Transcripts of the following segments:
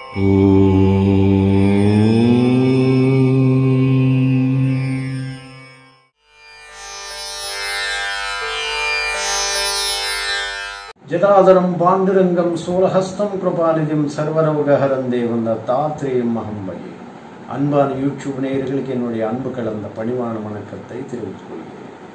ஜதாதரம் பாண்டுரங்கம் சூலஹஸ்தம் கிருபாநிதிம் சர்வரோகஹரம் தேவன் தாத்ரேயம் அகம்பயே அன்பான யூடியூப் நேயர்களுக்கு என்னுடைய அன்பு கலந்த பணிவான வணக்கத்தை தெரிவித்துக் கொள்கிறேன்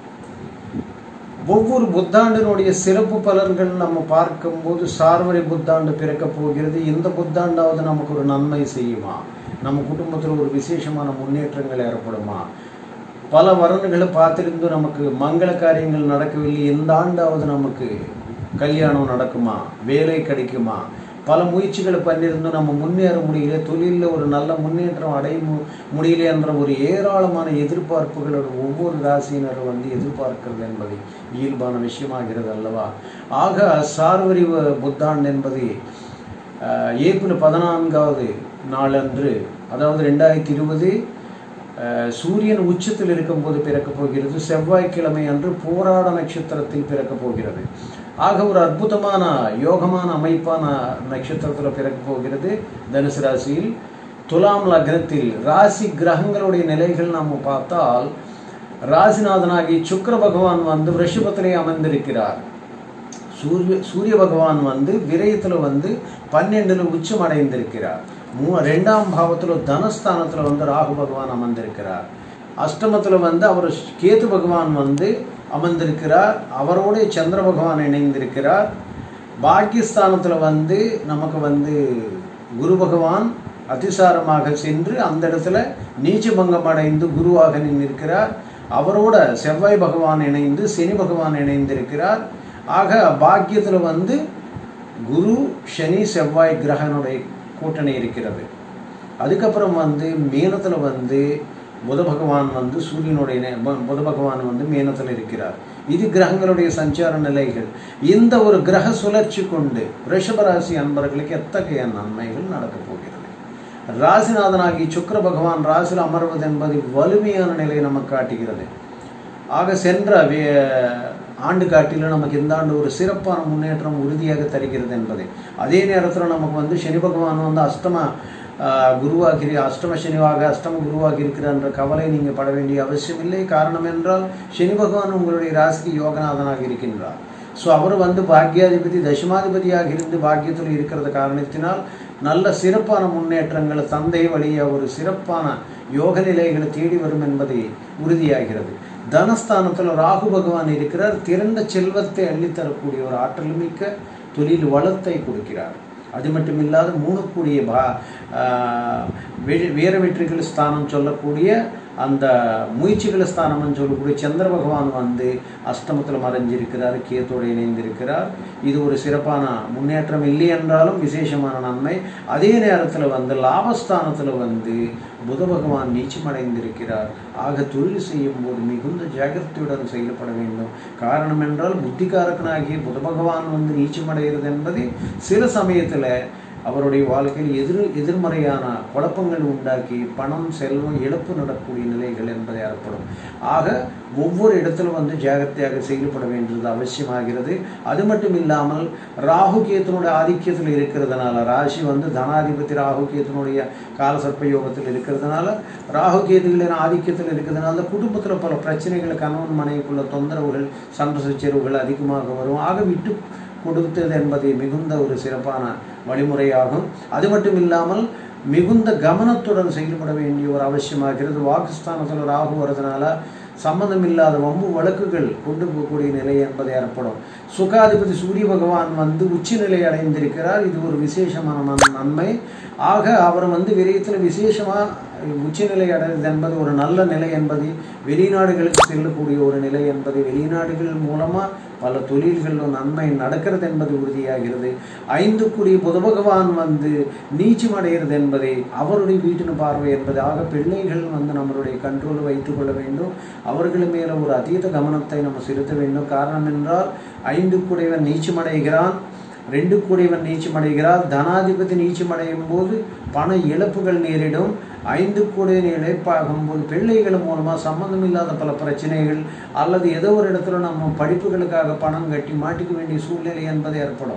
ஒவ்வொரு புத்தாண்டினுடைய சிறப்பு பலன்கள் நம்ம பார்க்கும்போது சார்வரி புத்தாண்டு பிறக்கப் போகிறது இந்த புத்தாண்டாவது நமக்கு ஒரு நன்மை செய்யுமா நம்ம குடும்பத்தில் ஒரு விசேஷமான முன்னேற்றங்கள் ஏற்படுமா பல வருடங்களை பார்த்திருந்து நமக்கு மங்கள காரியங்கள் நடக்கவில்லை இந்த ஆண்டாவது நமக்கு கல்யாணம் நடக்குமா வேலை கிடைக்குமா பல முயற்சிகளை பண்ணியிருந்து நம்ம முன்னேற முடியல தொழிலில் ஒரு நல்ல முன்னேற்றம் அடைய மு- முடியல என்ற ஒரு ஏராளமான எதிர்பார்ப்புகளோட ஒவ்வொரு ராசியினரும் வந்து எதிர்பார்க்கிறது என்பது இயல்பான விஷயமாகிறது அல்லவா ஆக சார்வரி வ- புத்தாண்டு என்பது அஹ், ஏப்ரல் பதினான்காவது நாளன்று அதாவது ரெண்டாயிரத்தி இருபது அஹ், சூரியன் உச்சத்தில் இருக்கும்போது பிறக்கப் போகிறது செவ்வாய்க்கிழமை அன்று போராட நட்சத்திரத்தில் பிறக்கப் போகிறது ஆக ஒரு அற்புதமான யோகமான அமைப்பான நட்சத்திரத்தில் பிறக்கப் போகிறது தனுசு ராசியில் துலாம் லக்னத்தில் ராசி கிரகங்களுடைய நிலைகள் நாம் பார்த்தால் ராசிநாதனாகி சுக்கிர பகவான் வந்து ரிஷபத்திலே அமர்ந்திருக்கிறார் சூரிய சூரிய பகவான் வந்து விரயத்தில் வந்து பன்னெண்டுல உச்சம் அடைந்திருக்கிறார் மூ ரெண்டாம் பாவத்தில் தனஸ்தானத்தில் வந்து ராகு பகவான் அமர்ந்திருக்கிறார் அஷ்டமத்தில் வந்து அவர் கேது பகவான் வந்து அமர்ந்திருக்கிறார் அவரோட சந்திர பகவான் இணைந்திருக்கிறார் பாக்கியஸ்தானத்தில் வந்து நமக்கு வந்து குரு பகவான் அதிசாரமாக சென்று அந்த இடத்துல நீச்சபங்கம் அடைந்து குருவாக நின்றிருக்கிறார் அவரோட செவ்வாய் பகவான் இணைந்து சனி பகவான் இணைந்திருக்கிறார் ஆக பாக்கியத்தில் வந்து குரு சனி செவ்வாய் கிரகனுடைய கூட்டணி இருக்கிறது அதுக்கப்புறம் வந்து மீனத்தில் வந்து புத பகவான் வந்து சூரியனுடைய நே- பு- புத பகவான் வந்து மீனத்தில் இருக்கிறார் இது கிரகங்களுடைய சஞ்சார நிலைகள் இந்த ஒரு கிரக சுழற்சி கொண்டு ரிஷபராசி அன்பர்களுக்கு எத்தகைய நன்மைகள் நடக்கப் போகிறது ராசிநாதனாகி சுக்கிர பகவான் ராசியில் அமர்வது என்பது வலிமையான நிலையை நமக்கு காட்டுகிறது ஆக சென்ற வே- ஆண்டு காட்டிலும் நமக்கு இந்த ஆண்டு ஒரு சிறப்பான முன்னேற்றம் உறுதியாக தருகிறது என்பதை அதே நேரத்தில் நமக்கு வந்து சனி பகவான் வந்து அஷ்டம ஆஹ், குருவாகி அஷ்டம சனிவாக அஷ்டம குருவாகி இருக்கிறார் என்ற கவலை நீங்கள் பட வேண்டிய அவசியம் இல்லை காரணம் என்றால் சனி பகவான் உங்களுடைய ராசிக்கு யோகநாதனாக இருக்கின்றார் ஸோ அவர் வந்து பாக்கியாதிபதி தசமாதிபதியாக இருந்து பாக்கியத்தில் இருக்கிறது காரணத்தினால் நல்ல சிறப்பான முன்னேற்றங்கள் தந்தை வழியாக ஒரு சிறப்பான யோக நிலைகளை தேடி வரும் என்பதை உறுதியாகிறது தனஸ்தானத்தில் ராகு பகவான் இருக்கிறார் திரண்ட செல்வத்தை அள்ளித்தரக்கூடிய ஒரு ஆற்றல் மிக்க தொழில் வளத்தை கொடுக்கிறார் அது மட்டும் இல்லாத மூணுக்கூடிய பா ஆஹ், வே- வீர வெற்றிகள் ஸ்தானம் சொல்லக்கூடிய அந்த முயற்சிகள் ஸ்தானம்னு சொல்லக்கூடிய சந்திர பகவான் வந்து அஷ்டமத்தில் மறைஞ்சிருக்கிறார் கேத்தோடு இணைந்திருக்கிறார் இது ஒரு சிறப்பான முன்னேற்றம் இல்லை என்றாலும் விசேஷமான நன்மை அதே நேரத்தில் வந்து லாபஸ்தானத்தில் வந்து புத பகவான் நீச்சமடைந்திருக்கிறார் ஆக தொழில் செய்யும் போது மிகுந்த ஜாகிரதையுடன் செயல்பட வேண்டும் காரணம் என்றால் புத்திகாரகனாகிய புத பகவான் வந்து நீச்சமடைகிறது என்பது சில சமயத்தில் அவருடைய வாழ்க்கையில் எதிர் எதிர்மறையான குழப்பங்கள் உண்டாக்கி பணம் செல்வம் இழப்பு நடக்கக்கூடிய நிலைகள் என்பது ஏற்படும் ஆக ஒவ்வொரு இடத்திலும் வந்து ஜாகிரதையாக செயல்பட வேண்டியது அவசியமாகிறது அது மட்டும் இல்லாமல் ராகு கேத்துனுடைய ஆதிக்கத்தில் இருக்கிறதுனால ராசி வந்து தனாதிபதி ராகு கேத்துனுடைய காலசர்ப்ப யோகத்தில் இருக்கிறதுனால ராகு கேதுகளின் ஆதிக்கத்தில் இருக்கிறதுனால குடும்பத்தில் பல பிரச்சனைகள் கணவன் மனைவிக்குள்ள தொந்தரவுகள் சண்டை சச்சரவுகள் அதிகமாக வரும் ஆக விட்டு கொடுத்தது என்பது மிகுந்த ஒரு சிறப்பான வழிமுறையாகும் அது மட்டும் இல்லாமல் மிகுந்த கவனத்துடன் செயல்பட வேண்டிய ஒரு அவசியமாகிறது வாக்குஸ்தானத்தில் ராகு வரதுனால சம்மந்தம் இல்லாத வம்பு வழக்குகள் கொண்டு போகக்கூடிய நிலை என்பது ஏற்படும் சுகாதிபதி சூரிய பகவான் வந்து உச்சநிலை அடைந்திருக்கிறார் இது ஒரு விசேஷமான நன்- நன்மை ஆக அவர் வந்து விரயத்தில் விசேஷமாக உச்சநிலை அடைவது என்பது ஒரு நல்ல நிலை என்பது வெளிநாடுகளுக்கு செல்லக்கூடிய ஒரு நிலை என்பது வெளிநாடுகள் மூலமாக பல தொழில்களில் நன்மை நடக்கிறது என்பது உறுதியாகிறது ஐந்து குடி புத பகவான் வந்து நீச்சம் அடைகிறது என்பதை அவருடைய வீட்டின் பார்வை என்பது ஆக பிள்ளைகள் வந்து நம்மளுடைய கண்ட்ரோல் வைத்துக் கொள்ள வேண்டும் அவர்கள் மேல ஒரு அதீத கவனத்தை நம்ம செலுத்த வேண்டும் காரணம் என்றால் ஐந்து குடைவன் நீச்சமடைகிறான் ரெண்டு கூடியவன் நீச்சமடைகிறார் தனாதிபதி நீச்சமடையும் போது பண இழப்புகள் நேரிடும் ஐந்து கூடிய இழப்பாகும் போது பிள்ளைகள் மூலமாக சம்மந்தம் இல்லாத பல பிரச்சனைகள் அல்லது ஏதோ ஒரு இடத்துல நம்ம படிப்புகளுக்காக பணம் கட்டி மாட்டிக்க வேண்டிய சூழ்நிலை என்பது ஏற்படும்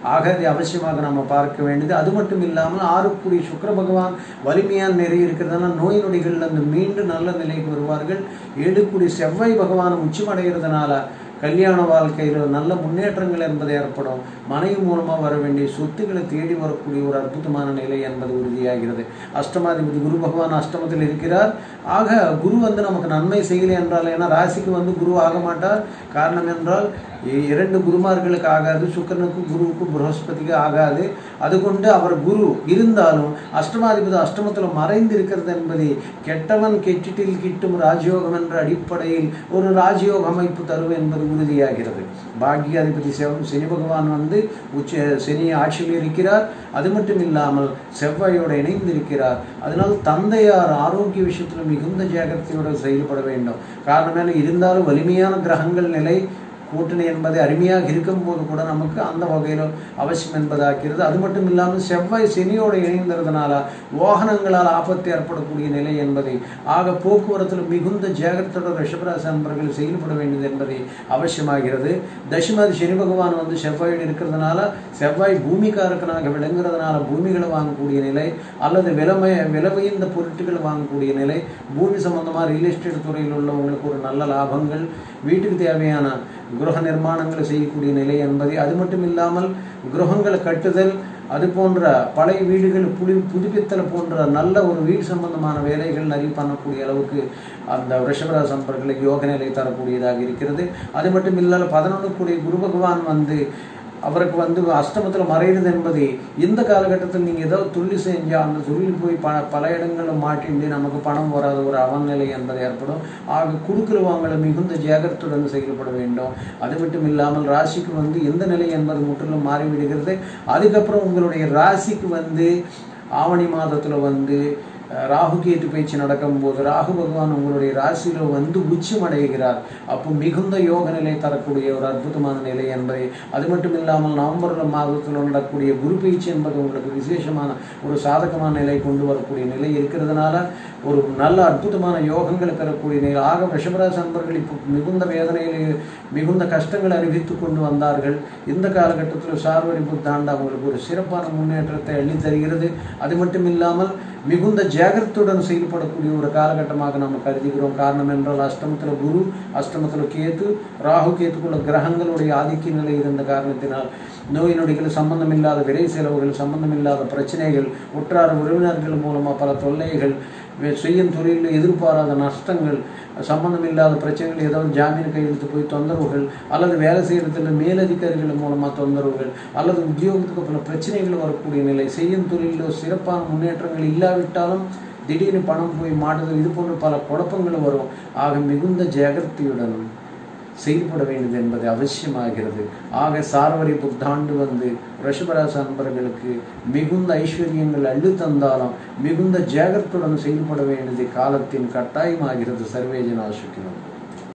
ஆக அது அவசியமாக நம்ம பார்க்க வேண்டியது அது மட்டும் இல்லாமல் ஆறுக்குடி சுக்கிர பகவான் வலிமையான நிறைய இருக்கிறதுனால நோய் நொடிகள் அந்த மீண்டும் நல்ல நிலைக்கு வருவார்கள் ஏழுக்குடி செவ்வாய் பகவான் உச்சமடைகிறதுனால கல்யாண வாழ்க்கையில் நல்ல முன்னேற்றங்கள் என்பது ஏற்படும் மனைவி மூலமாக வர வேண்டிய சொத்துக்களை தேடி வரக்கூடிய ஒரு அற்புதமான நிலை என்பது உறுதியாகிறது அஷ்டமாதிபதி குரு பகவான் அஷ்டமத்தில் இருக்கிறார் ஆக குரு வந்து நமக்கு நன்மை செய்யலை என்றால் ஏன்னா ராசிக்கு வந்து குரு ஆக மாட்டார் காரணம் என்றால் இ- இரண்டு குருமார்களுக்கு ஆகாது சுக்கரனுக்கு குருவுக்கு பிரகஸ்பதிக்கு ஆகாது அதுகொண்டு அவர் குரு இருந்தாலும் அஷ்டமாதிபதி அஷ்டமத்தில் மறைந்து இருக்கிறது என்பது கெட்டவன் கெட்டிட்டில் கிட்டும் ராஜயோகம் என்ற அடிப்படையில் ஒரு ராஜயோக அமைப்பு தரும் என்பது உறுதியாகிறது பாக்யாதிபதி செவ் சனி பகவான் வந்து உச்ச சனி ஆட்சியில் இருக்கிறார் அது மட்டும் இல்லாமல் செவ்வாயோடு இணைந்திருக்கிறார் அதனால் தந்தையார் ஆரோக்கிய விஷயத்தில் மிகுந்த ஜாகிரதையோடு செயல்பட வேண்டும் காரணம் என்ன இருந்தாலும் வலிமையான கிரகங்கள் நிலை கூட்டணி என்பது அருமையாக இருக்கும்போது கூட நமக்கு அந்த வகையில் அவசியம் என்பதாகிறது அது மட்டும் இல்லாமல் செவ்வாய் சனியோடு இணைந்திருந்தனால வாகனங்களால் ஆபத்து ஏற்படக்கூடிய நிலை என்பதை ஆக போக்குவரத்தில் மிகுந்த ஜாகிரதையோட ரிஷபராசி நண்பர்கள் செயல்பட வேண்டியது என்பதை அவசியமாகிறது தசமாதி சனி பகவான் வந்து செவ்வாயோடு இருக்கிறதுனால செவ்வாய் பூமிக்காரக்கனாக விளங்குறதுனால பூமிகளை வாங்கக்கூடிய நிலை அல்லது விலமை விலை உயர்ந்த பொருட்களை வாங்கக்கூடிய நிலை பூமி சம்பந்தமாக ரியல் எஸ்டேட் துறையில் உள்ளவங்களுக்கு ஒரு நல்ல லாபங்கள் வீட்டுக்கு தேவையான கிரக நிர்மாணங்களை செய்யக்கூடிய நிலை என்பதை அது மட்டும் இல்லாமல் கிரகங்களை கட்டுதல் அது போன்ற பழைய வீடுகள் புடி புதுப்பித்தல் போன்ற நல்ல ஒரு வீடு சம்பந்தமான வேலைகள் நிறைய பண்ணக்கூடிய அளவுக்கு அந்த ரிஷபராசி நண்பர்களுக்கு யோக நிலை தரக்கூடியதாக இருக்கிறது அது மட்டும் இல்லாமல் பதினொன்று கூடிய குரு பகவான் வந்து அவருக்கு வந்து அஷ்டமத்தில் மறைகிறது என்பது இந்த காலகட்டத்தில் நீங்கள் ஏதோ துள்ளி செஞ்சால் அந்த துள்ளி போய் ப பல இடங்களில் மாட்டிண்டு நமக்கு பணம் வராத ஒரு அவநிலை என்பது ஏற்படும் ஆக குடுக்கல் வாங்கல மிகுந்த ஜாகிரத்துடன் செயல்பட வேண்டும் அது மட்டும் இல்லாமல் ராசிக்கு வந்து எந்த நிலை என்பது முற்றிலும் மாறிவிடுகிறது அதுக்கப்புறம் உங்களுடைய ராசிக்கு வந்து ஆவணி மாதத்தில் வந்து அஹ், ராகு கேது பயிற்சி நடக்கும்போது ராகு பகவான் உங்களுடைய ராசியில வந்து உச்சம் அடைகிறார் அப்போ மிகுந்த யோக நிலை தரக்கூடிய ஒரு அற்புதமான நிலை என்பதை அது மட்டும் இல்லாமல் நவம்பர் மாதத்தில் நடக்கக்கூடிய குரு பயிற்சி என்பது உங்களுக்கு விசேஷமான ஒரு சாதகமான நிலை கொண்டு வரக்கூடிய நிலை இருக்கிறதுனால ஒரு நல்ல அற்புதமான யோகங்களை தரக்கூடிய நிலை ஆக ரிஷபராசி நண்பர்கள் இப்போ மிகுந்த வேதனையில் மிகுந்த கஷ்டங்களை அறிவித்து கொண்டு வந்தார்கள் இந்த காலகட்டத்தில் சார்வரி புத்தாண்டு அவங்களுக்கு ஒரு சிறப்பான முன்னேற்றத்தை அள்ளித் தருகிறது அது மட்டும் இல்லாமல் மிகுந்த ஜாகிரத்துடன் செயல்படக்கூடிய ஒரு காலகட்டமாக நாம் கருதுகிறோம் காரணம் என்றால் அஷ்டமத்தில் குரு அஷ்டமத்தில் கேது ராகு கேத்துக்குள்ள கிரகங்களுடைய ஆதிக்க நிலை இருந்த காரணத்தினால் நோய் நொடிகள் சம்பந்தமில்லாத விரை செலவுகள் சம்பந்தமில்லாத பிரச்சனைகள் உற்றார உறவினர்கள் மூலமாக பல தொல்லைகள் வே- செய்யும் தொழிலில் எதிர்பாராத நஷ்டங்கள் சம்பந்தமில்லாத பிரச்சனைகள் ஏதாவது ஜாமீன் கையெழுத்து போய் தொந்தரவுகள் அல்லது வேலை செய்யறதுல மேலதிகாரிகள் மூலமாக தொந்தரவுகள் அல்லது உத்தியோகத்துக்கு பல பிரச்சனைகள் வரக்கூடிய நிலை செய்யும் தொழிலில் சிறப்பான முன்னேற்றங்கள் இல்லாவிட்டாலும் திடீர்னு பணம் போய் மாட்டுதல் இது போன்ற பல குழப்பங்கள் வரும் ஆக மிகுந்த ஜாகிரதையுடன் செயல்பட வேண்டியது என்பது அவசியமாகிறது ஆக சார்வரி புத்தாண்டு வந்து ரிஷபராசி அன்பர்களுக்கு மிகுந்த ஐஸ்வர்யங்கள் அள்ளு தந்தாலும் மிகுந்த ஜாகிரத்துடன் செயல்பட வேண்டியது காலத்தின் கட்டாயமாகிறது சர்வேஜன ஆசிக்கணும்